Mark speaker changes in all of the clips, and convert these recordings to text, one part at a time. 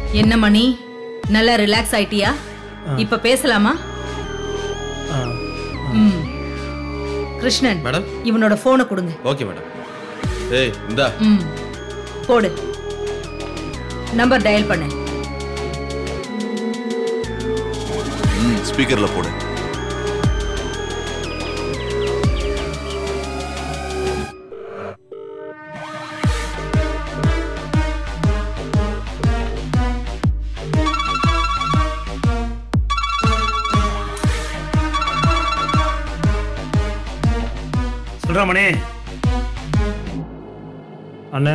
Speaker 1: என்ன மணி நல்லா ரிலாக்ஸ் ஆயிட்டியா இப்ப பேசலாமா
Speaker 2: ஆ
Speaker 1: ம் கிருஷ்ணன்
Speaker 3: மேடம்
Speaker 1: இவனோட போனை கொடுங்க
Speaker 3: ஓகே மேடம் ஏய் இந்தா
Speaker 1: ம் போடு நம்பர் டயல் பண்ணு
Speaker 4: ம் ஸ்பீக்கர்ல போடு
Speaker 5: சொல்றா மணி
Speaker 2: அண்ணே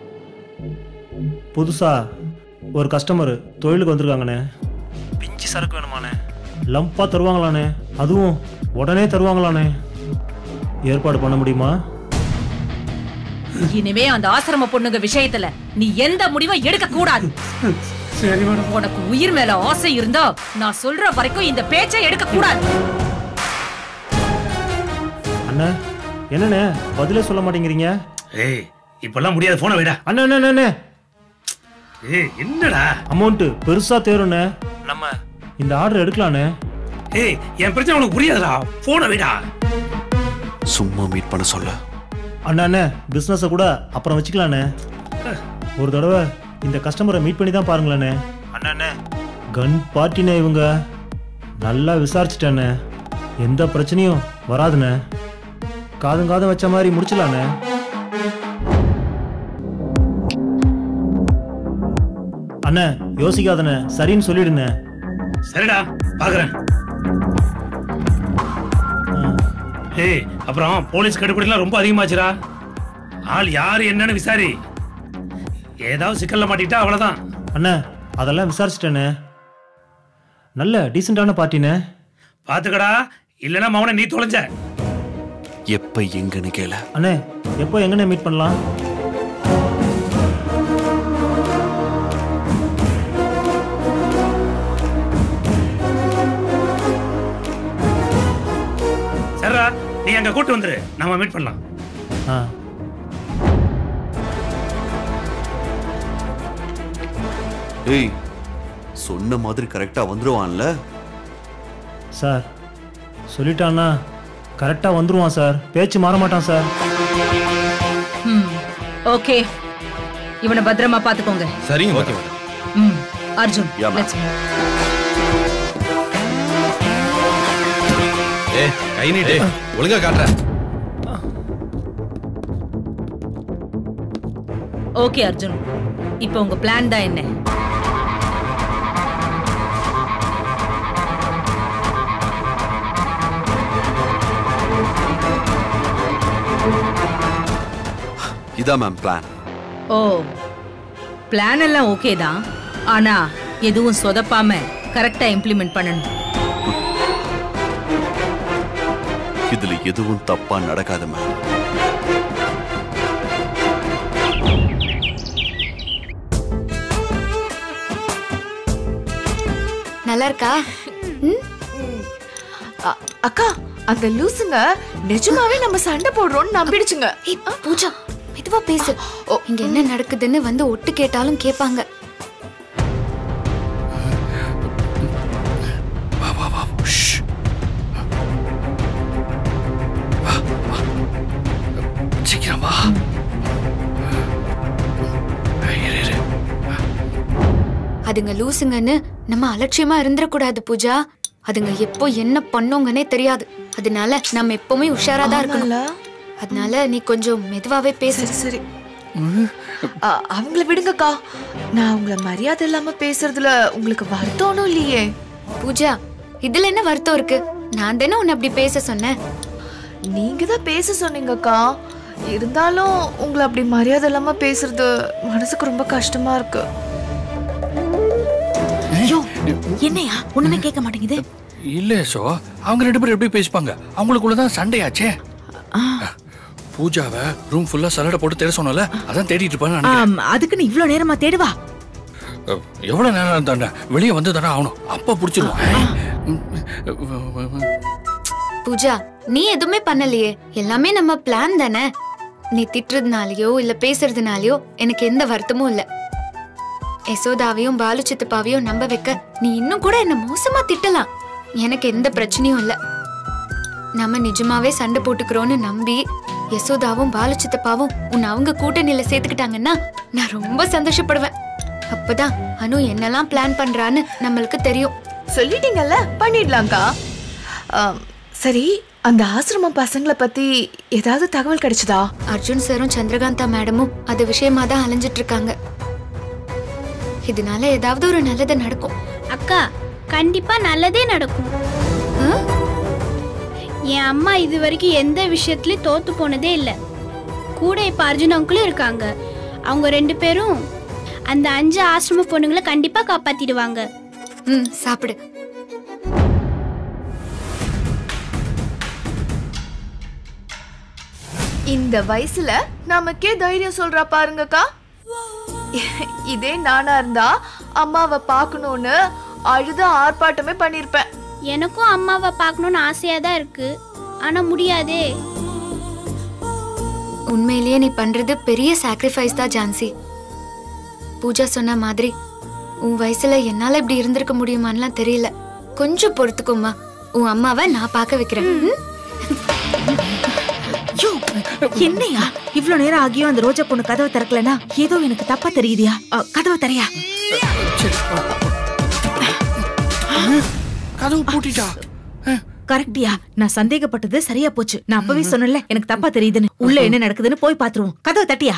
Speaker 2: புதுசா ஒரு கஸ்டமர் தொழிலுக்கு வந்திருக்காங்கண்ணே பிஞ்சு சரக்கு வேணுமாண்ணே லம்பா தருவாங்களாண்ணே அதுவும் உடனே தருவாங்களாண்ணே ஏற்பாடு பண்ண முடியுமா
Speaker 1: இனிமே அந்த ஆசிரம பொண்ணுங்க விஷயத்துல நீ எந்த முடிவும் எடுக்க கூடாது
Speaker 5: சரி மேடம்
Speaker 1: உனக்கு உயிர் மேல ஆசை இருந்தா நான் சொல்ற வரைக்கும் இந்த பேச்சை எடுக்க கூடாது
Speaker 2: அண்ணே என்னண்ணே பதிலே சொல்ல மாட்டேங்கிறீங்க
Speaker 5: ஏய் இப்பெல்லாம் முடியாது போன வைடா
Speaker 2: அண்ணே அண்ணே அண்ணே, அண்ணே
Speaker 5: ஏய் என்னடா
Speaker 2: அமௌண்ட்டு பெருசா தேருண்ணே நம்ம இந்த ஆர்டர் எடுக்கலாண்ணே
Speaker 5: ஏய் என் பிரச்சனை உனக்கு புரியாதுடா போன வைடா
Speaker 4: சும்மா மீட் பண்ண சொல்ல
Speaker 2: அண்ணா அண்ணே பிஸ்னஸை கூட அப்புறம் வச்சுக்கலாண்ணே ஒரு தடவை இந்த கஸ்டமரை மீட் பண்ணி தான் பாருங்களேண்ணே அண்ணா அண்ணே கன் பார்ட்டினே இவங்க நல்லா விசாரிச்சிட்டேண்ணே எந்த பிரச்சனையும் வராதுண்ணே காதும் காதும் வச்ச மாதிரி முடிச்சலாண்ணே அண்ணே யோசிக்காதண்ணே சரின்னு சொல்லிடுண்ணே
Speaker 5: சரிடா பாக்குறேன் ஏய் அப்புறம் போலீஸ் கடுப்படிலாம் ரொம்ப அதிகமாச்சுடா ஆள் யாரு என்னன்னு விசாரி ஏதாவது சிக்கல்ல மாட்டிக்கிட்டா அவ்வளவுதான்
Speaker 2: அண்ணே அதெல்லாம் விசாரிச்சிட்டேண்ணே நல்ல டீசெண்டான பார்ட்டிண்ணே
Speaker 5: பாத்துக்கடா இல்லைன்னா மவனை நீ தொலைஞ்ச
Speaker 4: எப்ப எங்கன்னு கேள
Speaker 2: அண்ணே எப்போ எங்கண்ணே மீட் பண்ணலாம்
Speaker 5: சரிடா நீ அங்க கூட்டு வந்துரு நம்ம மீட் பண்ணலாம்
Speaker 2: ஆ
Speaker 4: ஏய் சொன்ன மாதிரி கரெக்டா வந்துருவான்ல
Speaker 2: சார் சொல்லிட்டான்னா கரெக்டாக வந்துருவான் சார் பேச்சு மாற மாட்டான் சார்
Speaker 1: ம் ஓகே இவனை பத்திரமா பாத்துக்கோங்க
Speaker 3: சரிங்க ஓகே மேடம்
Speaker 1: ம் Arjun
Speaker 4: Yeah, ma'am.
Speaker 1: let's move.
Speaker 3: ஏய் கை நீட்டு ஒழுங்கா காட்டுறேன்
Speaker 1: ஓகே அர்ஜுன் இப்போ உங்க பிளான் தான் என்ன
Speaker 4: இதான் மேம் பிளான்
Speaker 1: ஓ பிளான் எல்லாம் ஓகே தான் ஆனா எதுவும் சொதப்பாம கரெக்டா இம்ப்ளிமெண்ட் பண்ணணும்
Speaker 4: இதுல எதுவும் தப்பா நடக்காது மேம்
Speaker 6: நல்லா இருக்கா
Speaker 7: அ- அக்கா அந்த லூசுங்க நிஜமாவே நம்ம சண்டை போடுறோம்னு நம்பிடுச்சுங்க
Speaker 6: ஏய் பூஜா மெதுவா பேசு இங்க என்ன நடக்குதுன்னு வந்து ஒட்டு கேட்டாலும் கேட்பாங்க
Speaker 8: சீக்கிரம் வா இரு, இரு.
Speaker 6: அதுங்க லூசுங்கன்னு நம்ம அலட்சியமா இருந்துடக்கூடாது பூஜா அதுங்க எப்போ என்ன பண்ணுங்கன்னே தெரியாது அதனால நம்ம எப்பவுமே உஷாரா தான் இருக்கணும்
Speaker 7: ஆமால?
Speaker 6: அதனால நீ கொஞ்சம் மெதுவாவே பேசு
Speaker 7: சரி சரி அ, அவங்கள விடுங்கக்கா நான் உங்களை மரியாதை இல்லாம பேசுறதுல உங்களுக்கு வருத்தம்னும் இல்லையே
Speaker 6: பூஜா இதுல என்ன வருத்தம் இருக்கு நான் தானே உன்னை அப்படி பேச சொன்னேன்
Speaker 7: நீங்க தான் பேச சொன்னீங்கக்கா இருந்தாலும் உங்களை அப்படி மரியாதை இல்லாம பேசுறது மனசுக்கு ரொம்ப கஷ்டமா இருக்கு
Speaker 9: ஐயோ என்னையா ஒண்ணுமே கேட்க மாட்டேங்குது
Speaker 8: இல்ல சோ அவங்க ரெண்டு பேரும் எப்படி பேசிப்பாங்க அவங்களுக்குள்ளதான் சண்டையாச்சே பூஜாவை ரூம் ஃபுல்லா சலடை போட்டு தேட சொன்னல அதான் தேடிட்டு இருப்பான்னு நினைக்கிறேன்
Speaker 9: ஆம், அதுக்குன்னு இவ்ளோ நேரமா தேடுவா
Speaker 8: அஹ், எவ்வளவு நேரம் தானே வெளியே வந்து தானே ஆகணும் அப்ப புடிச்சிருவான்
Speaker 6: பூஜா நீ எதுவுமே பண்ணலையே எல்லாமே நம்ம பிளான் தானே நீ திட்டுறதுனாலயோ இல்ல பேசுறதுனாலயோ எனக்கு எந்த வருத்தமும் இல்ல யசோதாவையும் பாலு சித்தப்பாவையும் நம்ப வைக்க நீ இன்னும் கூட என்ன மோசமா திட்டலாம் எனக்கு எந்த பிரச்சனையும் இல்ல நம்ம நிஜமாவே சண்டை போட்டுக்கிறோன்னு நம்பி யசோதாவும் பாலு சித்தப்பாவும் உன்னை அவங்க கூட்டணியில சேர்த்துக்கிட்டாங்கன்னா நான் ரொம்ப சந்தோஷப்படுவேன் அப்பதான் அனு என்னெல்லாம் பிளான் பண்றான்னு நம்மளுக்கு தெரியும்
Speaker 7: சொல்லிட்டீங்கல்ல பண்ணிடலாம்க்கா ஆம், சரி அந்த ஆசிரமம் பசங்களை பத்தி ஏதாவது தகவல் கிடைச்சதா
Speaker 6: அர்ஜுன் சாரும் சந்திரகாந்தா மேடமும் அது விஷயமா தான் அலைஞ்சிட்டு இருக்காங்க இதனால ஏதாவது ஒரு நல்லது நடக்கும்
Speaker 10: அக்கா கண்டிப்பா நல்லதே நடக்கும் என் அம்மா இது வரைக்கும் எந்த விஷயத்துலயும் தோத்து போனதே இல்லை கூட இப்ப அர்ஜுன் அங்கிளும் இருக்காங்க அவங்க ரெண்டு பேரும் அந்த அஞ்சு ஆசிரம பொண்ணுங்களை கண்டிப்பா காப்பாத்திடுவாங்க
Speaker 6: ம் சாப்பிடு
Speaker 7: இந்த வயசுல நமக்கே தைரியம் சொல்றா பாருங்கக்கா இதே நானா இருந்தா அம்மாவை பார்க்கணும்னு அழுத ஆர்ப்பாட்டமே பண்ணிருப்பேன்
Speaker 10: எனக்கும் அம்மாவை பார்க்கணும்னு ஆசையா தான் இருக்கு ஆனா முடியாதே
Speaker 6: உண்மையிலேயே நீ பண்றது பெரிய சாக்ரிஃபைஸ் தான் ஜான்சி பூஜா சொன்ன மாதிரி உன் வயசுல என்னால இப்படி இருந்திருக்க முடியுமான்லாம் தெரியல கொஞ்சம் பொறுத்துக்கோமா உன் அம்மாவை நான் பார்க்க வைக்கிறேன் ம்?
Speaker 9: ஐயோ என்னையா இவ்ளோ நேரம் ஆகியும் அந்த ரோஜா பொண்ணு கதவை திறக்கலனா ஏதோ எனக்கு தப்பா தெரியுதியா அ, கதவை தரையா
Speaker 8: கதவு பூட்டிட்டா
Speaker 9: கரெக்டியா நான் சந்தேகப்பட்டது சரியா போச்சு நான் அப்பவே சொன்னல எனக்கு தப்பா தெரியுதுன்னு உள்ள என்ன நடக்குதுன்னு போய் பாத்துருவோம் கதவை தட்டியா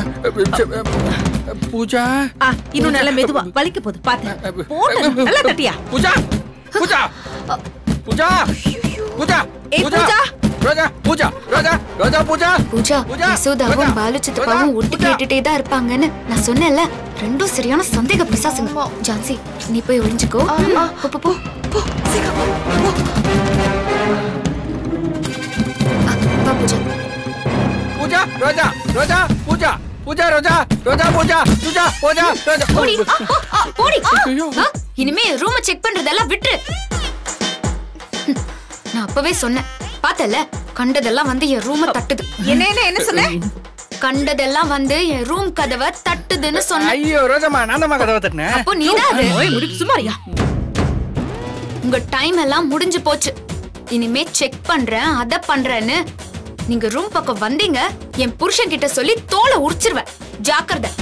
Speaker 8: பூஜா
Speaker 9: ஆ, இன்னும் நல்ல மெதுவா வலிக்க போகுது பாத்து போட்டு நல்லா தட்டியா
Speaker 8: பூஜா பூஜா பூஜா பூஜா
Speaker 9: ஏய், பூஜா.
Speaker 8: ரோஜா பூஜா ரோஜா ரோஜா பூஜா
Speaker 6: பூஜா
Speaker 8: பூஜா,
Speaker 6: யசோதாவும்
Speaker 8: பூஜா,
Speaker 6: பாலு சித்தப்பாவும் ஒட்டு
Speaker 8: பூஜா.
Speaker 6: கேட்டுட்டே தான் இருப்பாங்கன்னு நான் சொன்னேன்ல ரெண்டும் சரியான சந்தேக பிசாசுங்க ஜான்சி நீ போய் ஒளிஞ்சுக்கோ
Speaker 7: ஆமா.
Speaker 6: போ, போ, போ.
Speaker 7: போ சீக்கிரம் போ, போ.
Speaker 6: ஆ, வா பூஜா
Speaker 8: பூஜா ரோஜா ரோஜா பூஜா பூஜா ரோஜா ரோஜா பூஜா பூஜா பூஜா ரோஜா
Speaker 6: போடி ஆ, ஆ, ஆ, போடி
Speaker 8: ஐயோ.
Speaker 6: ஆ, இனிமே ரூம செக் பண்றதெல்லாம் விட்டுரு ஹம், நான் அப்பவே சொன்னேன் பார்த்தல கண்டதெல்லாம் வந்து என் ரூம தட்டுது
Speaker 9: என்ன என்ன என்ன சொன்ன
Speaker 6: கண்டதெல்லாம் வந்து என் ரூம் கதவை தட்டுதுன்னு சொன்னேன்
Speaker 8: ஐயோ ரோஜாமா நான் தான் கதவை தட்டினேன்
Speaker 6: அப்போ நீதான் அது
Speaker 9: ஓய் முடி சுமாரியா
Speaker 6: உங்க டைம் எல்லாம் முடிஞ்சு போச்சு இனிமே செக் பண்றேன் அத பண்றேன்னு நீங்க ரூம் பக்கம் வந்தீங்க என் புருஷன் கிட்ட சொல்லி தோலை உரிச்சிருவேன் ஜாக்கிரதை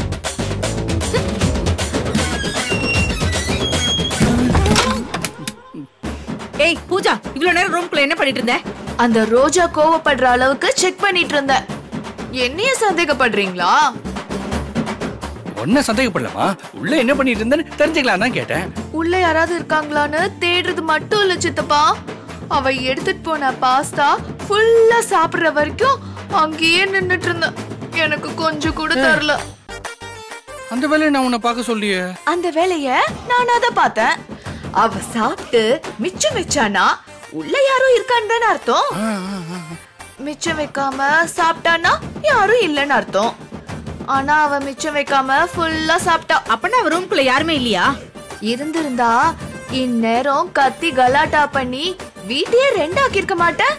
Speaker 9: ஏய் பூஜா இவ்ளோ நேரம் ரூம்குள்ள என்ன பண்ணிட்டு இருந்த
Speaker 7: அந்த ரோஜா கோவப்படுற அளவுக்கு செக் பண்ணிட்டு இருந்தேன் என்னைய சந்தேகப்படுறீங்களா
Speaker 8: ஒன்னும் சந்தேகப்படலாமா உள்ள என்ன பண்ணிட்டு இருந்தேன்னு தெரிஞ்சுக்கலாம் தான் கேட்டேன்
Speaker 7: உள்ள யாராவது இருக்காங்களான்னு தேடுறது மட்டும் இல்ல சித்தப்பா அவ எடுத்துட்டு போன பாஸ்தா ஃபுல்லா சாப்பிடுற வரைக்கும் அங்கேயே நின்னுட்டு இருந்தேன் எனக்கு கொஞ்சம் கூட தரல
Speaker 8: அந்த வேலையை நான் உன்னை பார்க்க சொல்லியே
Speaker 7: அந்த வேலைய நான் அத பார்த்தேன் அவ சாப்பிட்டு மிச்சம் வச்சானா உள்ள யாரோ இருக்கான்னு தானே அர்த்தம் மிச்சம் வைக்காம சாப்பிட்டானா யாரும் இல்லைன்னு அர்த்தம் ஆனா அவ மிச்சம் வைக்காம ஃபுல்லா சாப்பிட்டா
Speaker 9: அப்பனா அவ ரூம்குள்ள யாருமே இல்லையா
Speaker 7: இருந்திருந்தா இந்நேரம் கத்தி கலாட்டா பண்ணி வீட்டையே ரெண்டாக்கி இருக்க மாட்டேன்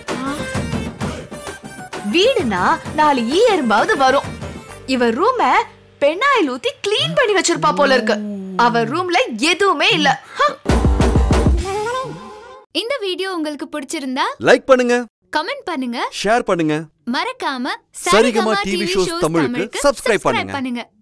Speaker 7: வீடுனா நாலு ஈ எறும்பாவது வரும் இவ ரூம பெண்ணாயில் ஊத்தி க்ளீன் பண்ணி வச்சிருப்பா போல இருக்கு அவ ரூம்ல எதுவுமே இல்ல ஹ!
Speaker 6: இந்த வீடியோ உங்களுக்கு பிடிச்சிருந்தா
Speaker 4: லைக் பண்ணுங்க
Speaker 6: கமெண்ட் பண்ணுங்க
Speaker 4: ஷேர் பண்ணுங்க
Speaker 6: மறக்காம
Speaker 4: சரிகமா டிவி ஷோஸ் தமிழுக்கு subscribe பண்ணுங்க.
Speaker 6: பண்ணுங்க